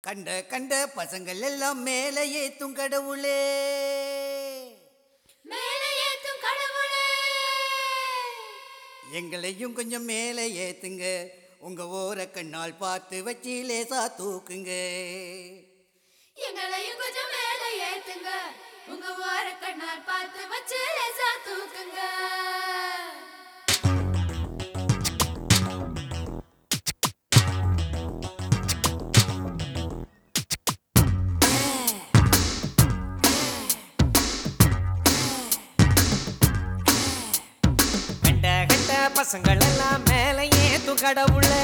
கண்ட கண்ட பசங்கள் எல்லாம் மேலே ஏத்தும் கடவுளே மேலே ஏத்தும் கடவுளே எங்களையும் கொஞ்சம் மேலே ஏத்துங்க உங்க ஓர கண்ணால் பார்த்து வச்சு லேசா தூக்குங்க எங்களையும் கொஞ்சம் மேலே ஏத்துங்க உங்க ஓர கண்ணால் பார்த்து வச்சு லேசா தூக்குங்க கண்ட கண்ட பசங்கள் எல்லாம் மேலே ஏத்தும் கடவுளே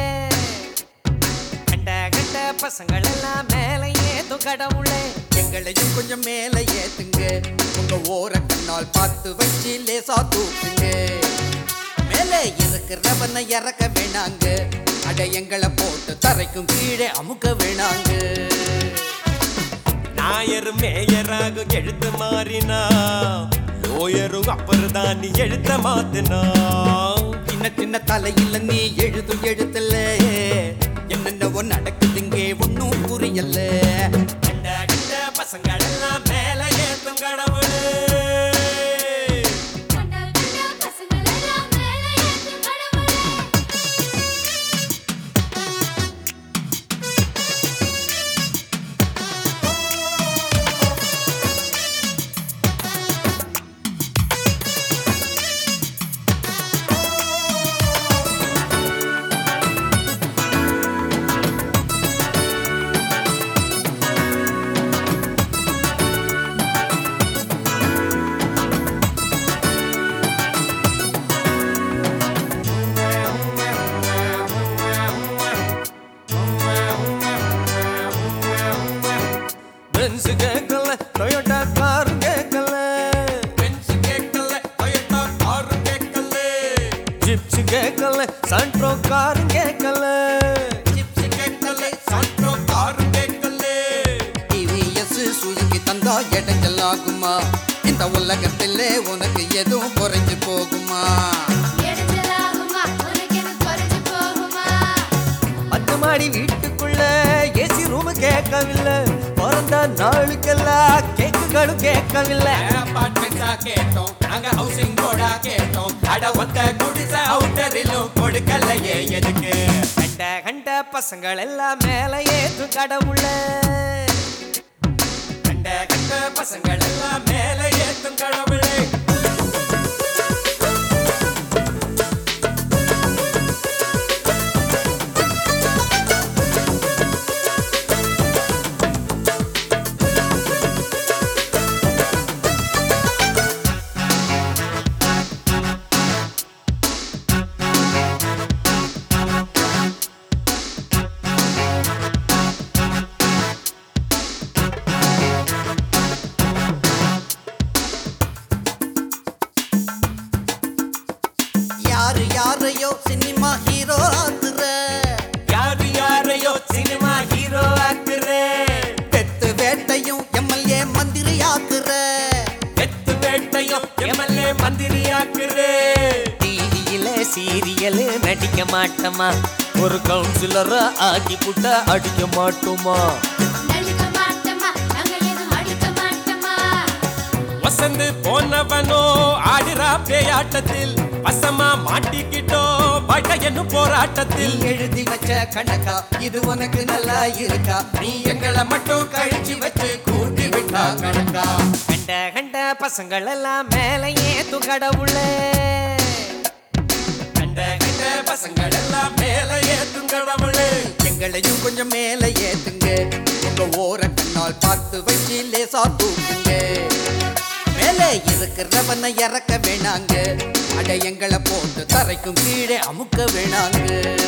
கண்ட கண்ட பசங்கள் எல்லாம் மேலே ஏத்தும் கடவுளே எங்களையும் கொஞ்சம் மேலே ஏத்துங்க உங்க ஓர கண்ணால் பார்த்து வச்சு லேசா தூக்குங்க மேலே இருக்கிறவனை இறக்க வேணாங்க அட எங்களை போட்டு தரைக்கும் கீழே அமுக்க வேணாங்க நாயர் மேயராக எழுத்து மாறினா லோயரும் அப்பர்தான் நீ எழுத்த மாத்தினா சின்ன சின்ன தலையில நீ எழுதும் எழுத்துல என்னென்னவோ நடக்குதுங்கே ஒன்னும் புரியல கண்ட கண்ட பசங்கள் எல்லாம் மேல ஏத்தும் கடவுளே கண்ட கண்ட பசங்கள் எல்லாம் மேலே ஏத்தும் கடவுளே பென்ஸ் கேட்கல டொயோட்டா கார் கேட்கல பென்ஸ் கேட்கல டொயோட்டா கார் கேட்கல ஜிப்ஸ் கேட்கல சாண்ட்ரோ கார் கேட்கல ஜிப்சி கேட்கல சாண்ட்ரோ கார் கேட்கல டிவிஎஸ் சுசுகி தந்தா இடைஞ்சலாகுமா இந்த உலகத்திலே உனக்கு எதுவும் குறைஞ்சு போகுமா எரிச்சலாகுமா உனக்கு எனக்கு குறைஞ்சு போகுமா பத்து மாடி வீட்டுக்குள்ள ஏசி ரூம் கேட்கவில்லை பிறந்த நாளுக்கெல்லாம் கேக்குகளும் கேட்கவில்லை அபார்ட்மெண்ட்ஸா கேட்டோம் நாங்க ஹவுசிங் போர்டா கேட்டோம் அட ஒத்த குடிசை அவுட்டரிலும் கொடுக்கலையே எதுக்கு கண்ட கண்ட பசங்கள் எல்லாம் மேல ஏத்தும் கடவுளே கண்ட கண்ட பசங்கள் எல்லாம் மேல ஏத்தும் கடவுளே யாரு யாரையோ சினிமா ஹீரோ ஆக்குற யாரு யாரையோ சினிமா ஹீரோ ஆக்குறே பெத்து வேட்டையும் எம்எல்ஏ மந்திரி ஆக்குற எத்து வேட்டையும் எம்எல்ஏ மந்திரி ஆக்குறே டிவியில சீரியல் நடிக்க மாட்டோமா ஒரு கவுன்சிலரா ஆக்கி புட்ட அடிக்க மாட்டோமா நடிக்க மாட்டோமா நாங்க எதுவும் அடிக்க மாட்டோமா வசந்து போனவனோ ஆடுறா பேயாட்டத்தில் வசமா மாட்டிக்கிட்டோ படையன்னு நீ போராட்டத்தில் எழுதி வச்ச கணக்கா இது உனக்கு நல்லா இருக்கா நீ எங்களை மட்டும் கழிச்சு வச்சு கூட்டி விட்டா கணக்கா கண்ட கண்ட பசங்கள் எல்லாம் மேல ஏத்தும் கடவுளே கண்ட கண்ட பசங்கள் எல்லாம் மேல ஏத்தும் கடவுளே எங்களையும் கொஞ்சம் மேலே ஏத்துங்க உங்க ஓர கண்ணால் பார்த்து வச்சு லேசா தூக்குங்க மேலே இருக்கிறவனை இறக்க வேணாங்க அட எங்களை போட்டு தரைக்கும் கீழே அமுக்க வேணாங்க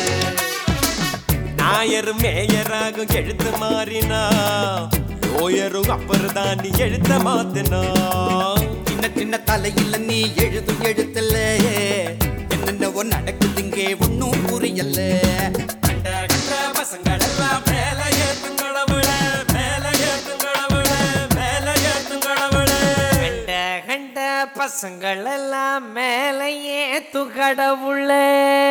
நாயர் மேயராக எழுத்து மாறினா லோயரும் அப்பர்தான் நீ எழுத்த மாத்தினா சின்ன சின்ன தலையில நீ எழுதும் எழுத்துல என்னென்னவோ நடக்குதுங்கே ஒன்னும் புரியல கண்ட கண்ட பசங்கள் எல்லாம் மேல ஏத்தும் கடவுளே மேல ஏத்தும் கடவுளே மேல ஏத்தும் கடவுளே கண்ட கண்ட பசங்கள் எல்லாம் மேல ஏத்தும் கடவுளே